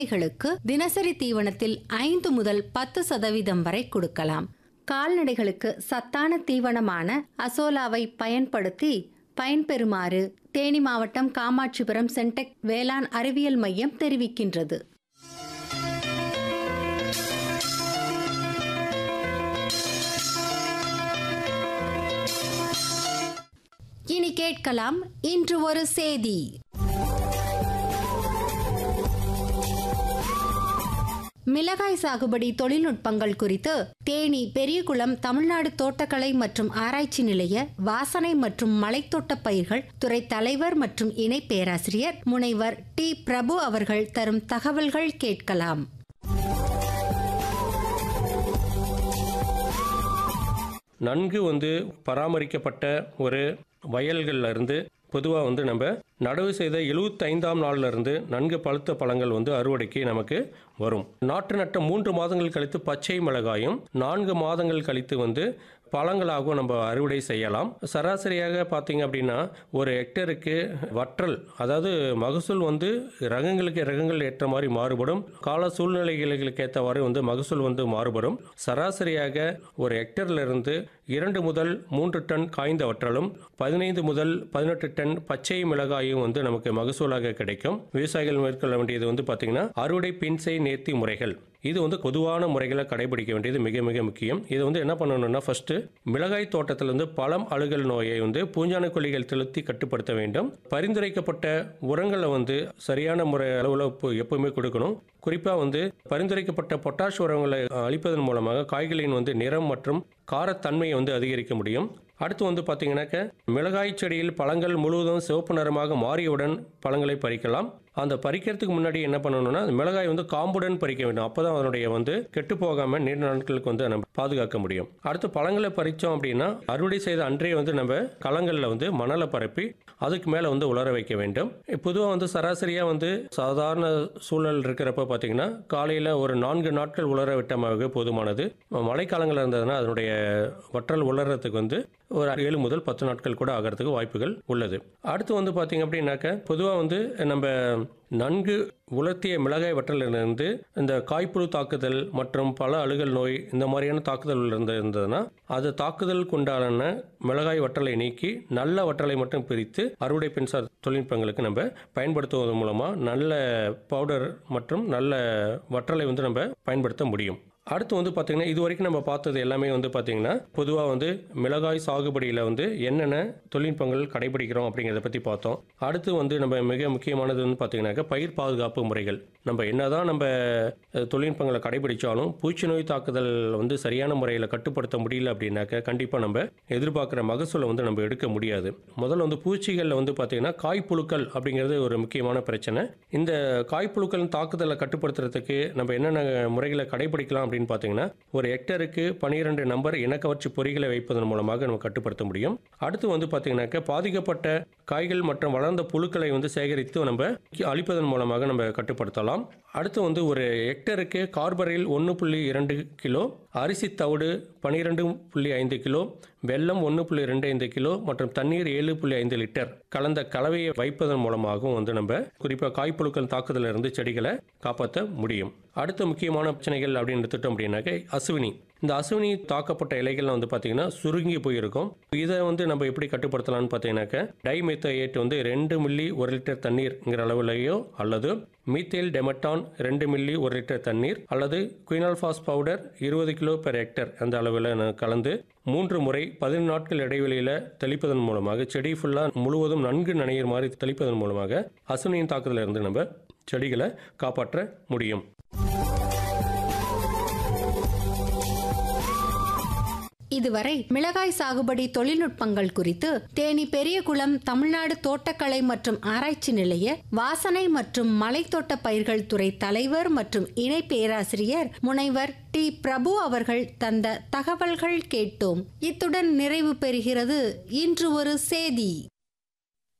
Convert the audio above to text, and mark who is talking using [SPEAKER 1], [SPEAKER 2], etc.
[SPEAKER 1] களுக்கு தினசரி தீவனத்தில் ஐந்து முதல் பத்து சதவீதம் வரை கொடுக்கலாம் கால்நடைகளுக்கு சத்தான தீவனமான அசோலாவை பயன்படுத்தி பயன்பெறுமாறு தேனி மாவட்டம் காமாட்சிபுரம் சென்டெக் வேளாண் அறிவியல் மையம் தெரிவிக்கின்றது இனி கேட்கலாம் இன்று ஒரு செய்தி மிளகாய் சாகுபடி தொழில்நுட்பங்கள் குறித்து தேனி பெரியகுளம் தமிழ்நாடு தோட்டக்கலை மற்றும் ஆராய்ச்சி நிலைய வாசனை மற்றும் மலைத்தோட்ட பயிர்கள் துறை தலைவர் மற்றும் இணை பேராசிரியர் முனைவர் டி பிரபு அவர்கள் தரும் தகவல்கள் கேட்கலாம்
[SPEAKER 2] நன்கு வந்து பராமரிக்கப்பட்ட ஒரு வயல்கள்ல இருந்து பொதுவாக வந்து நம்ம நடவு செய்த எழுபத்தைந்தாம் நாள்ல இருந்து நன்கு பழுத்த பழங்கள் வந்து அறுவடைக்கு நமக்கு வரும் நாற்று நட்ட மூன்று மாதங்கள் கழித்து பச்சை மிளகாயும் நான்கு மாதங்கள் கழித்து வந்து பழங்களாகவும் நம்ம அறுவடை செய்யலாம் சராசரியாக பார்த்தீங்க அப்படின்னா ஒரு ஹெக்டருக்கு வற்றல் அதாவது மகசூல் வந்து ரகங்களுக்கு ரகங்கள் ஏற்ற மாதிரி மாறுபடும் கால சூழ்நிலைகளுக்கு ஏற்றவாறு வந்து மகசூல் வந்து மாறுபடும் சராசரியாக ஒரு ஹெக்டர்ல இருந்து இரண்டு முதல் மூன்று டன் காய்ந்த வற்றலும் பதினைந்து முதல் பதினெட்டு டன் பச்சை மிளகாயும் வந்து நமக்கு மகசூலாக கிடைக்கும் விவசாயிகள் மேற்கொள்ள வேண்டியது வந்து பார்த்தீங்கன்னா அறுவடை பின்சை நேர்த்தி முறைகள் இது வந்து பொதுவான முறைகளை கடைபிடிக்க வேண்டியது மிக மிக முக்கியம் இது வந்து என்ன பண்ணணும்னா ஃபர்ஸ்ட் மிளகாய் தோட்டத்திலிருந்து பழம் அழுகல் நோயை வந்து பூஞ்சான கொல்லிகள் செலுத்தி கட்டுப்படுத்த வேண்டும் பரிந்துரைக்கப்பட்ட உரங்களை வந்து சரியான முறை அளவில் எப்பவுமே கொடுக்கணும் குறிப்பாக வந்து பரிந்துரைக்கப்பட்ட பொட்டாஷ் உரங்களை அளிப்பதன் மூலமாக காய்களின் வந்து நிறம் மற்றும் காரத்தன்மையை வந்து அதிகரிக்க முடியும் அடுத்து வந்து பார்த்தீங்கன்னாக்க மிளகாய் செடியில் பழங்கள் முழுவதும் சிவப்பு நிறமாக மாறியவுடன் பழங்களை பறிக்கலாம் அந்த பறிக்கிறதுக்கு முன்னாடி என்ன பண்ணணும்னா அந்த மிளகாய் வந்து காம்புடன் பறிக்க வேண்டும் அப்பதான் அதனுடைய வந்து கெட்டு போகாம நீண்ட நாட்களுக்கு வந்து நம்ம பாதுகாக்க முடியும் அடுத்து பழங்களை பறிச்சோம் அப்படின்னா அறுவடை செய்த அன்றே வந்து நம்ம களங்கள்ல வந்து மணலை பரப்பி அதுக்கு மேல வந்து உலர வைக்க வேண்டும் பொதுவாக வந்து சராசரியா வந்து சாதாரண சூழல் இருக்கிறப்ப பார்த்தீங்கன்னா காலையில ஒரு நான்கு நாட்கள் உலர விட்டமாக போதுமானது மழைக்காலங்கள் இருந்ததுன்னா அதனுடைய வற்றல் உலர்றதுக்கு வந்து ஒரு ஏழு முதல் பத்து நாட்கள் கூட ஆகிறதுக்கு வாய்ப்புகள் உள்ளது அடுத்து வந்து பார்த்தீங்க அப்படின்னாக்க பொதுவாக வந்து நம்ம நன்கு உலர்த்திய மிளகாய் வற்றலிலிருந்து இந்த காய்ப்புழு தாக்குதல் மற்றும் பல அழுகல் நோய் இந்த மாதிரியான தாக்குதல் இருந்து இருந்ததுன்னா அது தாக்குதலுக்கு உண்டான மிளகாய் வற்றலை நீக்கி நல்ல வற்றலை மட்டும் பிரித்து அறுவடை மின்சார தொழில்நுட்பங்களுக்கு நம்ம பயன்படுத்துவதன் மூலமாக நல்ல பவுடர் மற்றும் நல்ல வற்றலை வந்து நம்ம பயன்படுத்த முடியும் அடுத்து வந்து பார்த்தீங்கன்னா இது வரைக்கும் நம்ம பார்த்தது எல்லாமே வந்து பார்த்தீங்கன்னா பொதுவாக வந்து மிளகாய் சாகுபடியில் வந்து என்னென்ன தொழில்நுட்பங்கள் கடைபிடிக்கிறோம் அப்படிங்கிறத பற்றி பார்த்தோம் அடுத்து வந்து நம்ம மிக முக்கியமானது வந்து பார்த்தீங்கன்னாக்கா பயிர் பாதுகாப்பு முறைகள் நம்ம என்னதான் நம்ம அஹ், தொழில்நுட்பங்களை கடைபிடிச்சாலும் பூச்சி நோய் தாக்குதல் வந்து சரியான முறையில் கட்டுப்படுத்த முடியல அப்படின்னாக்க கண்டிப்பாக நம்ம எதிர்பார்க்குற மகசூலை வந்து நம்ம எடுக்க முடியாது முதல்ல வந்து பூச்சிகளில் வந்து பார்த்தீங்கன்னா காய்ப்புழுக்கள் அப்படிங்கிறது ஒரு முக்கியமான பிரச்சனை இந்த காய்ப்புழுக்களின் தாக்குதலை கட்டுப்படுத்துறதுக்கு நம்ம என்னென்ன முறைகளை கடைபிடிக்கலாம் அப்படின்னு பார்த்தீங்கன்னா ஒரு ஹெக்டருக்கு பனிரெண்டு நம்பர் இனக்கவர்ச்சி பொறிகளை வைப்பதன் மூலமாக நம்ம கட்டுப்படுத்த முடியும் அடுத்து வந்து பார்த்தீங்கன்னாக்க பாதிக்கப்பட்ட காய்கள் மற்றும் வளர்ந்த புழுக்களை வந்து சேகரித்து நம்ம அழிப்பதன் மூலமாக நம்ம கட்டுப்படுத்தலாம் அடுத்து வந்து ஒரு ஹெக்டருக்கு கார்பரில் ஒன்று புள்ளி இரண்டு கிலோ அரிசி தவிடு பனிரெண்டு புள்ளி ஐந்து கிலோ வெல்லம் ஒன்று புள்ளி ரெண்டு ஐந்து கிலோ மற்றும் தண்ணீர் ஏழு புள்ளி ஐந்து லிட்டர் கலந்த கலவையை வைப்பதன் மூலமாகவும் வந்து நம்ம குறிப்பாக காய்ப்புழுக்கள் தாக்குதலில் இருந்து செடிகளை காப்பாற்ற முடியும் அடுத்த முக்கியமான பிரச்சனைகள் அப்படின்னு எடுத்துட்டோம் அப்படின்னாக்க அசுவினி இந்த அசுவினி தாக்கப்பட்ட இலைகள்லாம் வந்து பார்த்தீங்கன்னா சுருங்கி போயிருக்கும் இதை வந்து நம்ம எப்படி கட்டுப்படுத்தலாம்னு பார்த்தீங்கன்னாக்க டைமெத்தேட் வந்து ரெண்டு மில்லி ஒரு லிட்டர் தண்ணீர்ங்கிற அளவுலையோ அல்லது மீத்தேல் டெமட்டான் ரெண்டு மில்லி ஒரு லிட்டர் தண்ணீர் அல்லது குயினால்பாஸ் பவுடர் இருபது கிலோ பெர் ஹெக்டர் அந்த அளவில் கலந்து மூன்று முறை பதினெண்டு நாட்கள் இடைவெளியில் தெளிப்பதன் மூலமாக செடி ஃபுல்லாக முழுவதும் நன்கு நனையிற மாதிரி தெளிப்பதன் மூலமாக அசுவினியின் தாக்குதலில் இருந்து நம்ம செடிகளை காப்பாற்ற முடியும்
[SPEAKER 1] இதுவரை மிளகாய் சாகுபடி தொழில்நுட்பங்கள் குறித்து தேனி பெரியகுளம் தமிழ்நாடு தோட்டக்கலை மற்றும் ஆராய்ச்சி நிலைய வாசனை மற்றும் மலைத்தோட்ட பயிர்கள் துறை தலைவர் மற்றும் இணை பேராசிரியர் முனைவர் டி பிரபு அவர்கள் தந்த தகவல்கள் கேட்டோம் இத்துடன் நிறைவு பெறுகிறது இன்று ஒரு செய்தி